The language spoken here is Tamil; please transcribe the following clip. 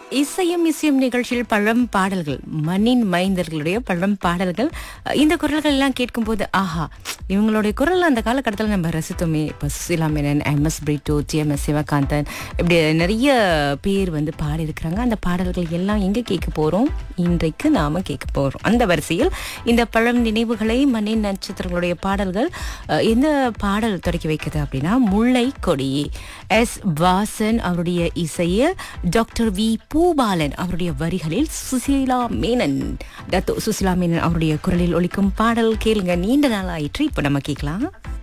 இசையும் இசையும் நிகழ்ச்சியில் பழம் பாடல்கள் மண்ணின் மைந்தர்களுடைய பழம் பாடல்கள் அஹ், இந்த குரல்கள் எல்லாம் கேட்கும்போது ஆஹா இவங்களுடைய குரல் அந்த காலகட்டத்தில் நம்ம ரசித்தோமே இப்போ Susheela Menon M S Brito T M S Sivakanthan இப்படி நிறைய பேர் வந்து பாடியிருக்கிறாங்க அந்த பாடல்கள் எல்லாம் எங்கே கேட்க போகிறோம் இன்றைக்கு நாம கேட்க போகிறோம் அந்த வரிசையில் இந்த பழம் நினைவுகளை மண்ணின் நட்சத்திரங்களுடைய பாடல்கள் அஹ், எந்த பாடல் தொடக்கி வைக்குது அப்படின்னா முல்லை கொடி எஸ் வாசன் அவருடைய இசையில் டாக்டர் வி பூபாலன் அவருடைய வரிகளில் சுசீலா மேனன் டத்தோ சுசீலா மேனன் அவருடைய குரலில் ஒலிக்கும் பாடல் கேளுங்க நீண்ட நாள் ஆயிற்று இப்போ நம்ம கேட்கலாம்